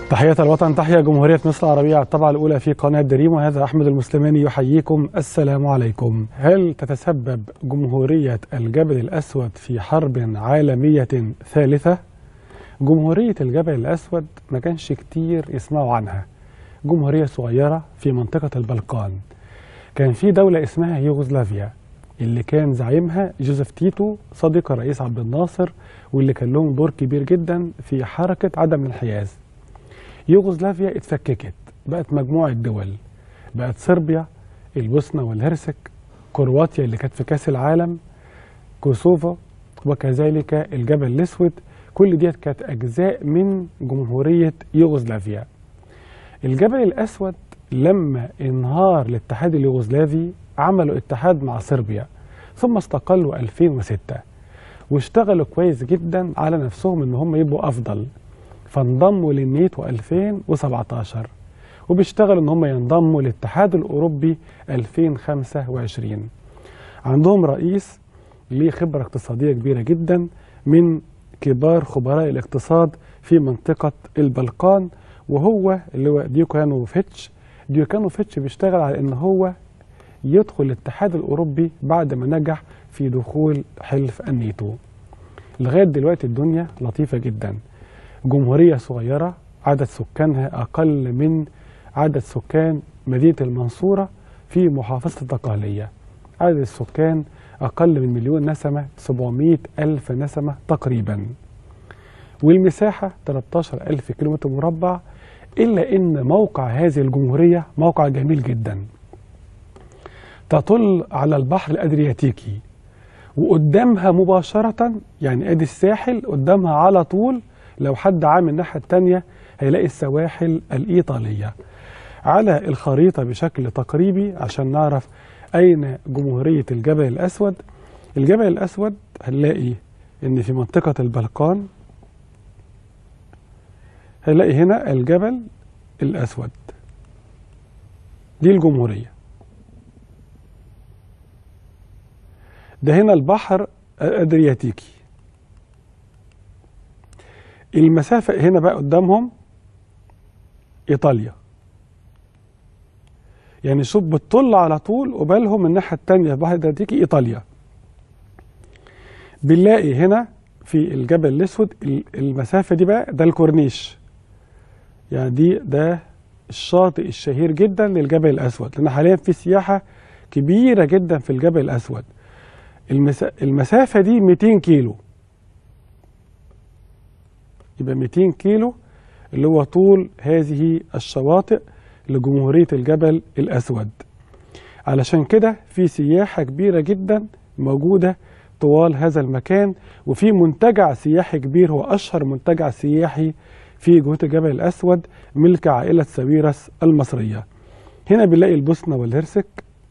تحية الوطن تحيا جمهورية مصر العربية الطبعة الأولى في قناة دريم وهذا أحمد المسلماني يحييكم السلام عليكم هل تتسبب جمهورية الجبل الأسود في حرب عالمية ثالثة؟ جمهورية الجبل الأسود ما كانش كتير يسمعوا عنها جمهورية صغيرة في منطقة البلقان كان في دولة اسمها يوغوسلافيا اللي كان زعيمها جوزيف تيتو صديق الرئيس عبد الناصر واللي كان لهم دور كبير جدا في حركة عدم الانحياز يوغوسلافيا اتفككت بقت مجموعة دول بقت صربيا البوسنة والهرسك كرواتيا اللي كانت في كأس العالم كوسوفو وكذلك الجبل الأسود كل ديت كانت أجزاء من جمهورية يوغوسلافيا الجبل الأسود لما انهار الاتحاد اليوغوسلافي عملوا اتحاد مع صربيا ثم استقلوا 2006 واشتغلوا كويس جدا على نفسهم ان هم يبقوا افضل فانضموا للنيتو 2017 وبيشتغلوا ان هم ينضموا للاتحاد الاوروبي 2025 عندهم رئيس ليه خبره اقتصاديه كبيره جدا من كبار خبراء الاقتصاد في منطقه البلقان وهو اللي هو ديوكانوفيتش ديوكانوفيتش بيشتغل على ان هو يدخل الاتحاد الاوروبي بعد ما نجح في دخول حلف الناتو لغايه دلوقتي الدنيا لطيفه جدا جمهوريه صغيره عدد سكانها اقل من عدد سكان مدينه المنصوره في محافظه الدقهليه عدد السكان اقل من مليون نسمه 700 الف نسمه تقريبا والمساحه 13 الف كيلومتر مربع الا ان موقع هذه الجمهوريه موقع جميل جدا تطل على البحر الادرياتيكي وقدامها مباشرة يعني ادي الساحل قدامها على طول لو حد عام الناحية التانية هيلاقي السواحل الإيطالية على الخريطة بشكل تقريبي عشان نعرف أين جمهورية الجبل الأسود الجبل الأسود هنلاقي إن في منطقة البلقان هنلاقي هنا الجبل الأسود دي الجمهورية ده هنا البحر الادرياتيكي المسافة هنا بقى قدامهم ايطاليا يعني شوف بتطل على طول قبالهم الناحية التانية البحر الادرياتيكي ايطاليا بنلاقي هنا في الجبل الاسود المسافة دي بقى ده الكورنيش يعني دي ده الشاطئ الشهير جدا للجبل الاسود لان حاليا في سياحة كبيرة جدا في الجبل الاسود المسافة دي 200 كيلو يبقى 200 كيلو اللي هو طول هذه الشواطئ لجمهورية الجبل الأسود علشان كده في سياحة كبيرة جدا موجودة طوال هذا المكان وفي منتجع سياحي كبير هو أشهر منتجع سياحي في جهة الجبل الأسود ملك عائلة ساويرس المصرية هنا بنلاقي البوسنة والهرسك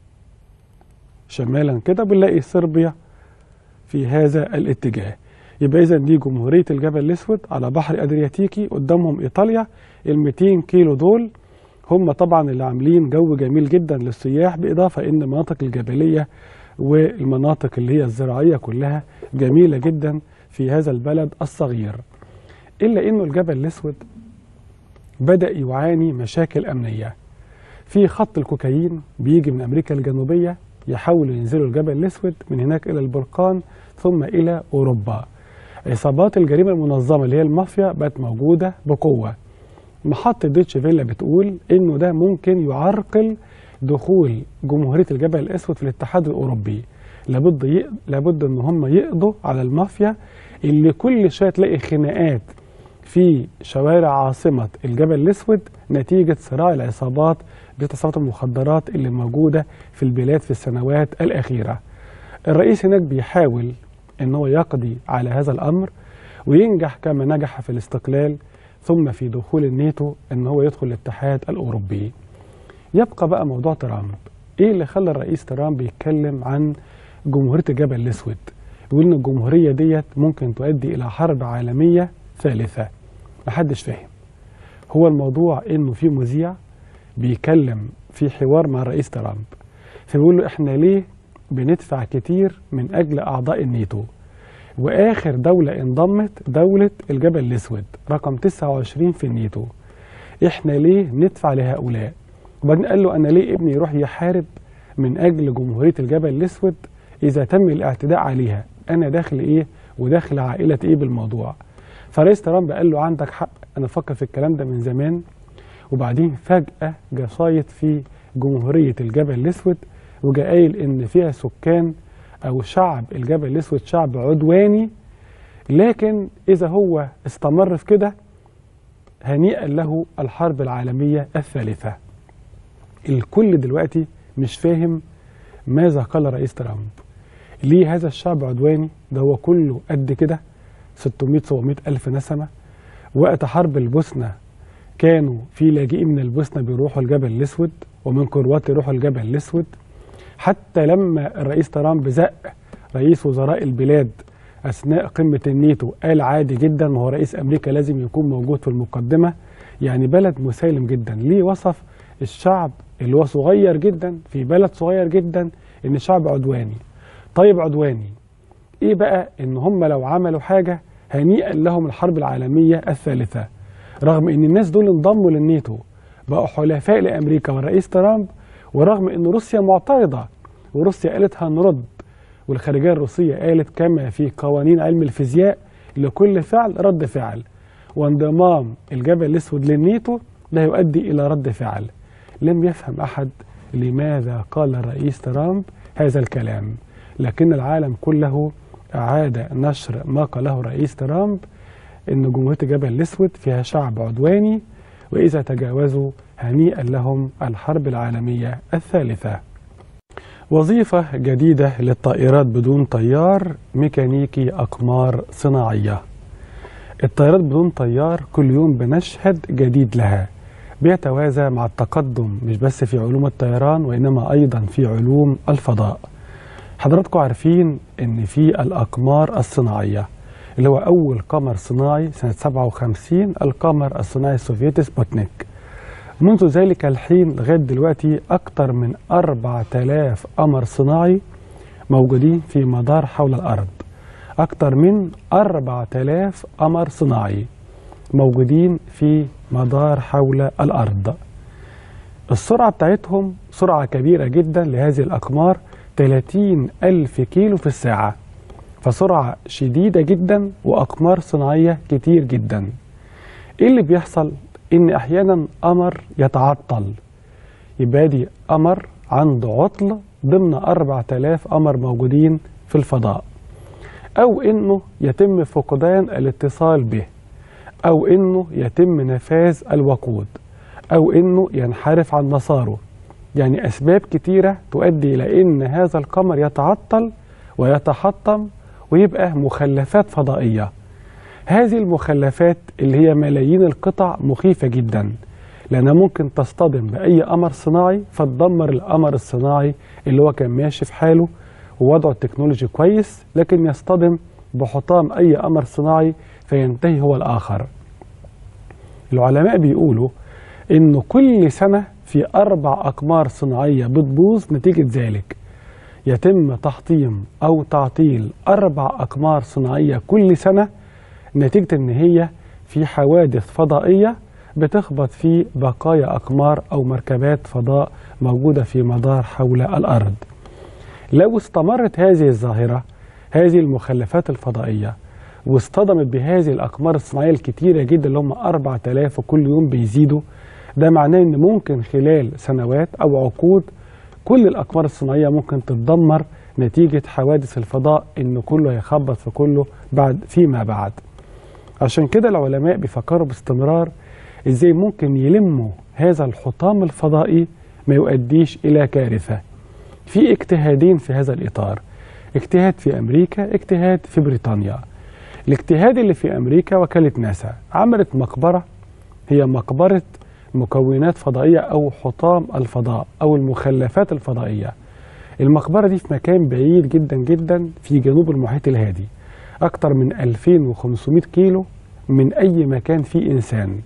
شمالا كده بنلاقي صربيا في هذا الاتجاه يبقى اذا دي جمهوريه الجبل الاسود على بحر ادرياتيكي قدامهم ايطاليا ال 200 كيلو دول هم طبعا اللي عاملين جو جميل جدا للسياح باضافه ان المناطق الجبليه والمناطق اللي هي الزراعيه كلها جميله جدا في هذا البلد الصغير الا انه الجبل الاسود بدا يعاني مشاكل امنيه في خط الكوكايين بيجي من امريكا الجنوبيه يحاولوا ينزلوا الجبل الاسود من هناك الى البلقان ثم الى اوروبا. عصابات الجريمه المنظمه اللي هي المافيا بقت موجوده بقوه. محطه دوتش فيلا بتقول انه ده ممكن يعرقل دخول جمهوريه الجبل الاسود في الاتحاد الاوروبي. لابد ي... لابد ان هم يقضوا على المافيا اللي كل شويه تلاقي خناقات في شوارع عاصمه الجبل الاسود نتيجه صراع العصابات بتصرفات المخدرات اللي موجودة في البلاد في السنوات الأخيرة الرئيس هناك بيحاول ان هو يقضي على هذا الأمر وينجح كما نجح في الاستقلال ثم في دخول الناتو ان هو يدخل الاتحاد الأوروبي يبقى بقى موضوع ترامب ايه اللي خلى الرئيس ترامب يتكلم عن جمهورية الجبل الأسود يقول ان الجمهورية ديت ممكن تؤدي إلى حرب عالمية ثالثة محدش فاهم هو الموضوع انه في مذيع بيكلم في حوار مع الرئيس ترامب فبيقول له احنا ليه بندفع كتير من اجل اعضاء الناتو واخر دولة انضمت دولة الجبل الاسود رقم 29 في الناتو احنا ليه ندفع لهؤلاء وبعدين قال له انا ليه ابني يروح يحارب من اجل جمهوريه الجبل الاسود اذا تم الاعتداء عليها انا داخل ايه وداخل عائله ايه بالموضوع فرئيس ترامب قال له عندك حق انا فكر في الكلام ده من زمان وبعدين فجاه جه صايت في جمهوريه الجبل الاسود وجا قايل ان فيها سكان او شعب الجبل الاسود شعب عدواني لكن اذا هو استمر في كده هنيئا له الحرب العالميه الثالثه الكل دلوقتي مش فاهم ماذا قال رئيس ترامب ليه هذا الشعب عدواني ده هو كله قد كده 600 700 ألف نسمة وقت حرب البوسنة كانوا في لاجئين من البوسنة بيروحوا الجبل الأسود ومن كرواتيا يروحوا الجبل الأسود حتى لما الرئيس ترامب زق رئيس وزراء البلاد أثناء قمة النيتو قال عادي جدا ما هو رئيس أمريكا لازم يكون موجود في المقدمة يعني بلد مسالم جدا ليه وصف الشعب اللي هو صغير جدا في بلد صغير جدا ان شعب عدواني طيب عدواني ايه بقى ان هم لو عملوا حاجة هنيئا لهم الحرب العالمية الثالثة رغم ان الناس دول انضموا للنيتو بقوا حلفاء لامريكا والرئيس ترامب ورغم ان روسيا معترضة وروسيا قالت هنرد والخارجية الروسية قالت كما في قوانين علم الفيزياء لكل فعل رد فعل وانضمام الجبل الاسود للنيتو ده يؤدي الى رد فعل لم يفهم احد لماذا قال الرئيس ترامب هذا الكلام لكن العالم كله أعاد نشر ما قاله الرئيس ترامب أن جمهورية الجبل الأسود فيها شعب عدواني وإذا تجاوزوا هنيئا لهم الحرب العالمية الثالثة وظيفة جديدة للطائرات بدون طيار ميكانيكي أقمار صناعية الطائرات بدون طيار كل يوم بنشهد جديد لها بيتوازى مع التقدم مش بس في علوم الطيران وإنما أيضا في علوم الفضاء حضراتكم عارفين ان في الاقمار الصناعيه اللي هو اول قمر صناعي سنه 57 القمر الصناعي السوفيتي سبوتنيك منذ ذلك الحين لغايه دلوقتي اكثر من 4000 قمر صناعي موجودين في مدار حول الارض اكثر من 4000 قمر صناعي موجودين في مدار حول الارض السرعه بتاعتهم سرعه كبيره جدا لهذه الاقمار 30 ألف كيلو في الساعة فسرعة شديدة جدا وأقمار صناعية كتير جدا إيه اللي بيحصل؟ إن أحيانا قمر يتعطل يبقى دي قمر عنده عطل ضمن 4000 قمر موجودين في الفضاء أو إنه يتم فقدان الاتصال به أو إنه يتم نفاذ الوقود أو إنه ينحرف عن مساره يعني أسباب كتيرة تؤدي إلى أن هذا القمر يتعطل ويتحطم ويبقى مخلفات فضائية هذه المخلفات اللي هي ملايين القطع مخيفة جدا لأنها ممكن تصطدم بأي قمر صناعي فتدمر القمر الصناعي اللي هو كان ماشي في حاله ووضعه التكنولوجي كويس لكن يصطدم بحطام أي قمر صناعي فينتهي هو الآخر العلماء بيقولوا إنه كل سنة في أربع أقمار صناعية بتبوظ نتيجة ذلك يتم تحطيم أو تعطيل أربع أقمار صناعية كل سنة نتيجة إن هي في حوادث فضائية بتخبط في بقايا أقمار أو مركبات فضاء موجودة في مدار حول الأرض لو استمرت هذه الظاهرة هذه المخلفات الفضائية واصطدمت بهذه الأقمار الصناعية الكتيرة جدا اللي هم 4000 وكل يوم بيزيدوا ده معناه ان ممكن خلال سنوات او عقود كل الاقمار الصناعيه ممكن تتدمر نتيجه حوادث الفضاء ان كله هيخبط في كله بعد فيما بعد. عشان كده العلماء بيفكروا باستمرار ازاي ممكن يلموا هذا الحطام الفضائي ما يؤديش الى كارثه. في اجتهادين في هذا الاطار. اجتهاد في امريكا، اجتهاد في بريطانيا. الاجتهاد اللي في امريكا وكاله ناسا عملت مقبره هي مقبره مكونات فضائية أو حطام الفضاء أو المخلفات الفضائية المقبرة دي في مكان بعيد جدا جدا في جنوب المحيط الهادي أكثر من 2500 كيلو من أي مكان فيه إنسان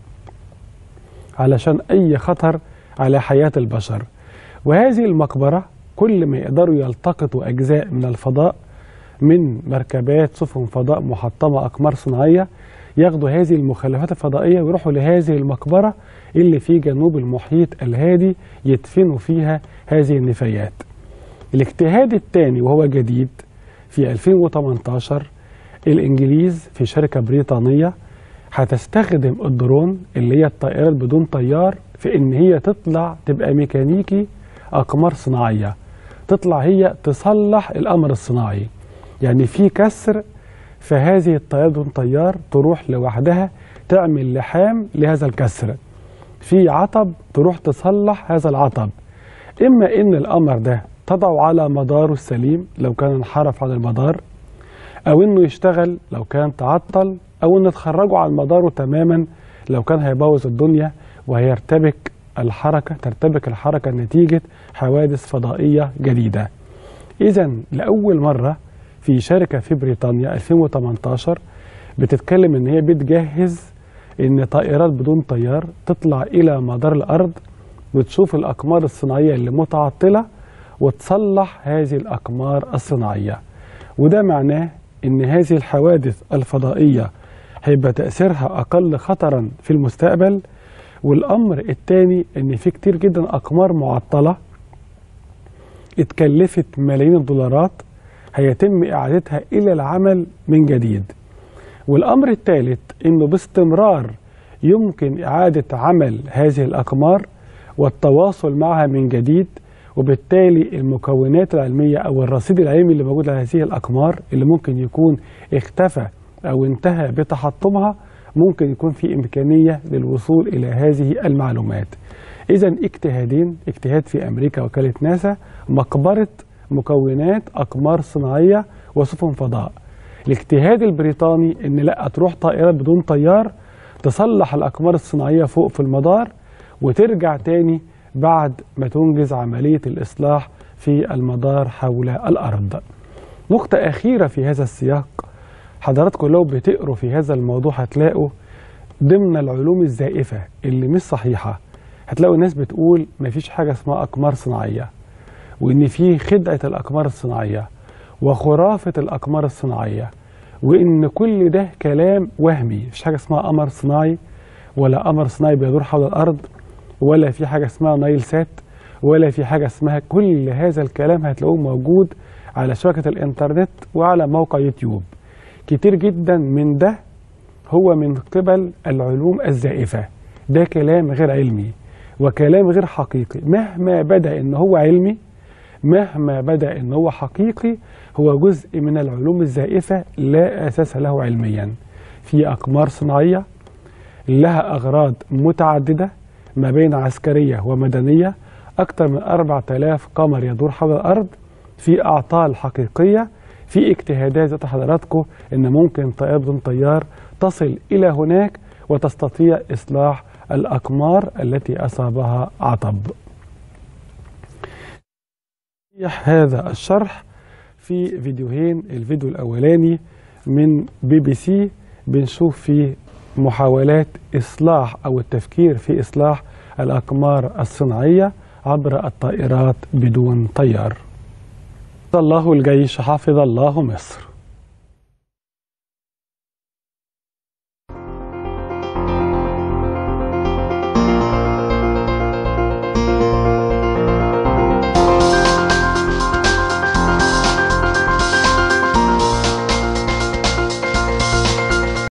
علشان أي خطر على حياة البشر وهذه المقبرة كل ما يقدروا يلتقطوا أجزاء من الفضاء من مركبات سفن فضاء محطمة أقمار صناعية ياخدوا هذه المخلفات الفضائية ويروحوا لهذه المقبرة اللي في جنوب المحيط الهادي يدفنوا فيها هذه النفايات الاجتهاد الثاني وهو جديد في 2018 الإنجليز في شركة بريطانية هتستخدم الدرون اللي هي الطائرات بدون طيار في إن هي تطلع تبقى ميكانيكي أقمار صناعية تطلع هي تصلح الأمر الصناعي يعني في كسر فهذه الطائرة بدون طيار تروح لوحدها تعمل لحام لهذا الكسر في عطب تروح تصلح هذا العطب إما إن الأمر ده تضعه على مداره السليم لو كان انحرف عن المدار أو إنه يشتغل لو كان تعطل أو إنه تخرجه عن مداره تماما لو كان هيبوظ الدنيا وهيرتبك الحركة ترتبك الحركة نتيجة حوادث فضائية جديدة إذا لأول مرة في شركة في بريطانيا 2018 بتتكلم إن هي بتجهز إن طائرات بدون طيار تطلع إلى مدار الأرض وتشوف الأقمار الصناعية اللي متعطلة وتصلح هذه الأقمار الصناعية وده معناه إن هذه الحوادث الفضائية هيبقى تأثيرها أقل خطرا في المستقبل والأمر الثاني إن في كتير جدا أقمار معطلة اتكلفت ملايين الدولارات هيتم إعادتها إلى العمل من جديد والأمر الثالث إنه باستمرار يمكن إعادة عمل هذه الأقمار والتواصل معها من جديد وبالتالي المكونات العلمية أو الرصيد العلمي اللي موجود على هذه الأقمار اللي ممكن يكون اختفى أو انتهى بتحطمها ممكن يكون في إمكانية للوصول إلى هذه المعلومات إذا اجتهادين اجتهاد في أمريكا وكالة ناسا مقبرة مكونات أقمار صناعية وسفن فضاء الاجتهاد البريطاني ان لا تروح طائرات بدون طيار تصلح الاقمار الصناعيه فوق في المدار وترجع تاني بعد ما تنجز عمليه الاصلاح في المدار حول الارض. نقطه اخيره في هذا السياق حضراتكم لو بتقروا في هذا الموضوع هتلاقوا ضمن العلوم الزائفه اللي مش صحيحه هتلاقوا الناس بتقول مفيش حاجه اسمها اقمار صناعيه وان في خدعه الاقمار الصناعيه وخرافة الأقمار الصناعية وإن كل ده كلام وهمي مفيش حاجة اسمها قمر صناعي ولا قمر صناعي بيدور حول الأرض ولا في حاجة اسمها نايل سات ولا في حاجة اسمها كل هذا الكلام هتلاقوه موجود على شبكة الإنترنت وعلى موقع يوتيوب كتير جدا من ده هو من قبل العلوم الزائفة ده كلام غير علمي وكلام غير حقيقي مهما بدأ إن هو علمي مهما بدا ان هو حقيقي هو جزء من العلوم الزائفه لا اساس له علميا في اقمار صناعيه لها اغراض متعدده ما بين عسكريه ومدنيه اكثر من 4000 قمر يدور حول الارض في اعطال حقيقيه في اجتهادات ذات حضراتكم ان ممكن طائره بدون طيار تصل الى هناك وتستطيع اصلاح الاقمار التي اصابها عطب هذا الشرح في فيديوهين الفيديو الأولاني من بي بي سي بنشوف فيه محاولات إصلاح أو التفكير في إصلاح الأقمار الصناعية عبر الطائرات بدون طيار الله الجيش حفظ الله مصر